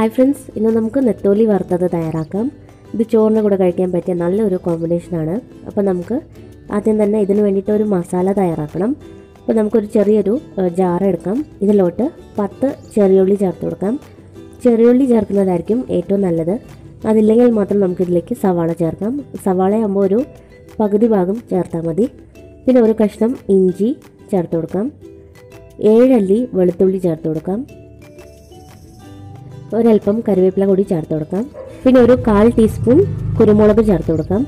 hi friends ഇന്ന് നമുക്ക് നെത്തോലി വറുത്തത് തയ്യാറാക്കാം ഇത് ചോറിൻ്റെ കൂടെ കഴിക്കാൻ പറ്റിയ നല്ലൊരു കോമ്പിനേഷനാണ് അപ്പോൾ നമുക്ക് ആദ്യം തന്നെ ഇതിന് വേണ്ടിയിട്ട് ഒരു മസാല തയ്യാറാക്കണം അപ്പോൾ നമുക്കൊരു ചെറിയൊരു ജാർ എടുക്കാം ഇതിലോട്ട് പത്ത് ചെറിയുള്ളി ചേർത്ത് കൊടുക്കാം ചെറിയുള്ളി ചേർക്കുന്നതായിരിക്കും ഏറ്റവും നല്ലത് അതില്ലെങ്കിൽ മാത്രം നമുക്കിതിലേക്ക് സവാള ചേർക്കാം സവാളയാകുമ്പോൾ ഒരു പകുതി ഭാഗം ചേർത്താൽ മതി പിന്നെ ഒരു കഷ്ണം ഇഞ്ചി ചേർത്ത് കൊടുക്കാം ഏഴല്ലി വെളുത്തുള്ളി ചേർത്ത് കൊടുക്കാം ഒരല്പം കറിവേപ്പില കൂടി ചേർത്ത് കൊടുക്കാം പിന്നെ ഒരു കാൽ ടീസ്പൂൺ കുരുമുളക് ചേർത്ത് കൊടുക്കാം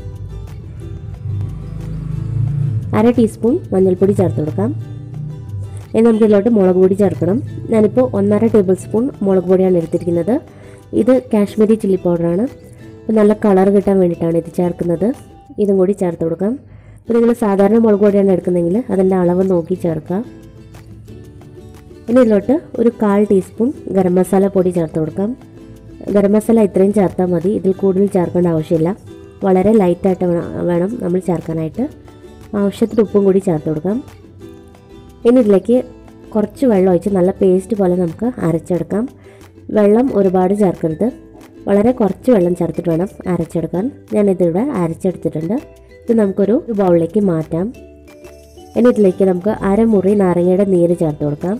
അര ടീസ്പൂൺ മഞ്ഞൾപ്പൊടി ചേർത്ത് കൊടുക്കാം ഇനി നമുക്ക് ഇതിലോട്ട് മുളക് പൊടി ചേർക്കണം ഞാനിപ്പോൾ ഒന്നര ടേബിൾ സ്പൂൺ മുളക് പൊടിയാണ് എടുത്തിരിക്കുന്നത് ഇത് കാശ്മീരി ചില്ലി പൗഡറാണ് അപ്പോൾ നല്ല കളർ കിട്ടാൻ വേണ്ടിയിട്ടാണ് ഇത് ചേർക്കുന്നത് ഇതും കൂടി ചേർത്ത് കൊടുക്കാം അപ്പോൾ നിങ്ങൾ സാധാരണ മുളക് പൊടിയാണ് എടുക്കുന്നതെങ്കിൽ അതിൻ്റെ അളവ് നോക്കി ചേർക്കാം ഇനി ഇതിലോട്ട് ഒരു കാൽ ടീസ്പൂൺ ഗരം മസാല പൊടി ചേർത്ത് കൊടുക്കാം ഗരം മസാല ഇത്രയും ചേർത്താൽ മതി ഇതിൽ കൂടുതൽ ചേർക്കേണ്ട ആവശ്യമില്ല വളരെ ലൈറ്റായിട്ട് വേണം നമ്മൾ ചേർക്കാനായിട്ട് ആവശ്യത്തിന് ഉപ്പും കൂടി ചേർത്ത് കൊടുക്കാം ഇനി ഇതിലേക്ക് കുറച്ച് വെള്ളം ഒഴിച്ച് നല്ല പേസ്റ്റ് പോലെ നമുക്ക് അരച്ചെടുക്കാം വെള്ളം ഒരുപാട് ചേർക്കരുത് വളരെ കുറച്ച് വെള്ളം ചേർത്തിട്ട് വേണം അരച്ചെടുക്കാൻ ഞാനിതിവിടെ അരച്ചെടുത്തിട്ടുണ്ട് ഇത് നമുക്കൊരു ബൗളിലേക്ക് മാറ്റാം ഇനി ഇതിലേക്ക് നമുക്ക് അരമുറി നാരങ്ങയുടെ നീര് ചേർത്ത് കൊടുക്കാം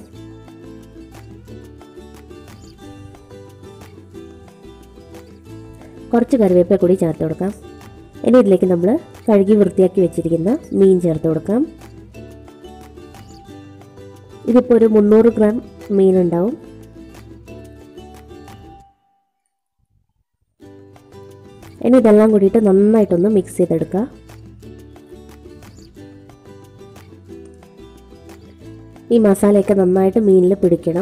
കുറച്ച് കറിവേപ്പില കൂടി ചേർത്ത് കൊടുക്കാം ഇനി ഇതിലേക്ക് നമ്മൾ കഴുകി വൃത്തിയാക്കി വെച്ചിരിക്കുന്ന മീൻ ചേർത്ത് കൊടുക്കാം ഇതിപ്പോൾ ഒരു മുന്നൂറ് ഗ്രാം മീൻ ഉണ്ടാവും ഇനി ഇതെല്ലാം കൂടിയിട്ട് നന്നായിട്ടൊന്ന് മിക്സ് ചെയ്തെടുക്കുക ഈ മസാലയൊക്കെ നന്നായിട്ട് മീനിൽ പിടിക്കണം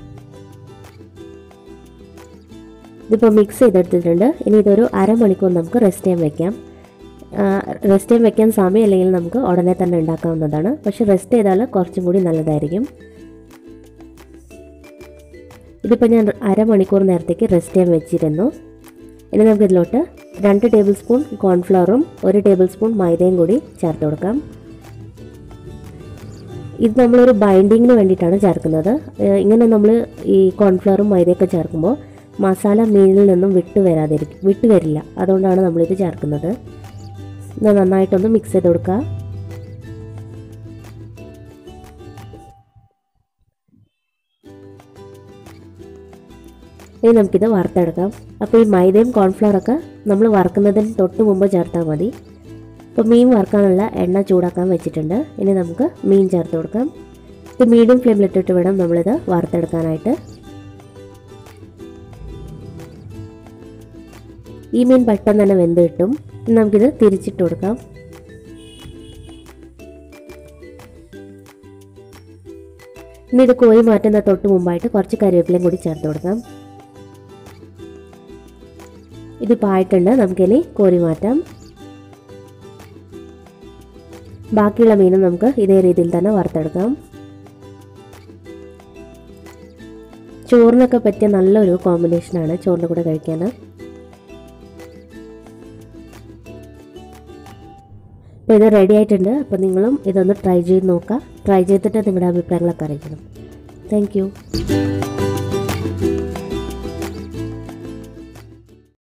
ഇതിപ്പോൾ മിക്സ് ചെയ്തെടുത്തിട്ടുണ്ട് ഇനി ഇതൊരു അരമണിക്കൂർ നമുക്ക് റെസ്റ്റ് ചെയ്യാൻ വെക്കാം റെസ്റ്റ് ചെയ്യാൻ വെക്കാൻ സമയം അല്ലെങ്കിൽ നമുക്ക് ഉടനെ തന്നെ ഉണ്ടാക്കാവുന്നതാണ് പക്ഷേ റെസ്റ്റ് ചെയ്താൽ കുറച്ചും കൂടി നല്ലതായിരിക്കും ഇതിപ്പോൾ ഞാൻ അരമണിക്കൂർ നേരത്തേക്ക് റെസ്റ്റ് ചെയ്യാൻ വെച്ചിരുന്നു ഇനി നമുക്ക് ഇതിലോട്ട് രണ്ട് ടേബിൾ സ്പൂൺ കോൺഫ്ലവറും ഒരു ടേബിൾ സ്പൂൺ മൈദയും കൂടി ചേർത്ത് കൊടുക്കാം ഇത് നമ്മളൊരു ബൈൻഡിങ്ങിന് വേണ്ടിയിട്ടാണ് ചേർക്കുന്നത് ഇങ്ങനെ നമ്മൾ ഈ കോൺഫ്ലവറും മൈദയൊക്കെ ചേർക്കുമ്പോൾ മസാല മീനിൽ നിന്നും വിട്ടു വരാതിരിക്കും വിട്ടു വരില്ല അതുകൊണ്ടാണ് നമ്മളിത് ചേർക്കുന്നത് ഇത് നന്നായിട്ടൊന്ന് മിക്സ് ചെയ്ത് കൊടുക്കുക ഇനി നമുക്കിത് വറുത്തെടുക്കാം അപ്പോൾ ഈ മൈദയും കോൺഫ്ലവറൊക്കെ നമ്മൾ വറുക്കുന്നതിന് തൊട്ട് മുമ്പ് ചേർത്താൽ മതി അപ്പോൾ മീൻ വറുക്കാനുള്ള എണ്ണ ചൂടാക്കാൻ വെച്ചിട്ടുണ്ട് ഇനി നമുക്ക് മീൻ ചേർത്ത് കൊടുക്കാം ഇത് മീഡിയം ഫ്ലെയിമിലിട്ടിട്ട് വേണം നമ്മളിത് വറുത്തെടുക്കാനായിട്ട് ഈ മീൻ പെട്ടെന്ന് തന്നെ വെന്ത് കിട്ടും ഇനി നമുക്കിത് തിരിച്ചിട്ട് കൊടുക്കാം ഇനി ഇത് കോഴി മാറ്റുന്ന തൊട്ട് മുമ്പായിട്ട് കുറച്ച് കറിവേപ്പിലയും കൂടി ചേർത്ത് കൊടുക്കാം ഇതിപ്പോൾ ആയിട്ടുണ്ട് നമുക്കിനി കോരി മാറ്റാം ബാക്കിയുള്ള മീനും നമുക്ക് ഇതേ രീതിയിൽ തന്നെ വറുത്തെടുക്കാം ചോറിനൊക്കെ പറ്റിയ നല്ലൊരു കോമ്പിനേഷനാണ് ചോറിൻ്റെ കൂടെ കഴിക്കാൻ അപ്പോൾ ഇത് റെഡി ആയിട്ടുണ്ട് അപ്പോൾ നിങ്ങളും ഇതൊന്ന് ട്രൈ ചെയ്ത് നോക്കുക ട്രൈ ചെയ്തിട്ട് നിങ്ങളുടെ അഭിപ്രായങ്ങളൊക്കെ അറിയിക്കണം താങ്ക്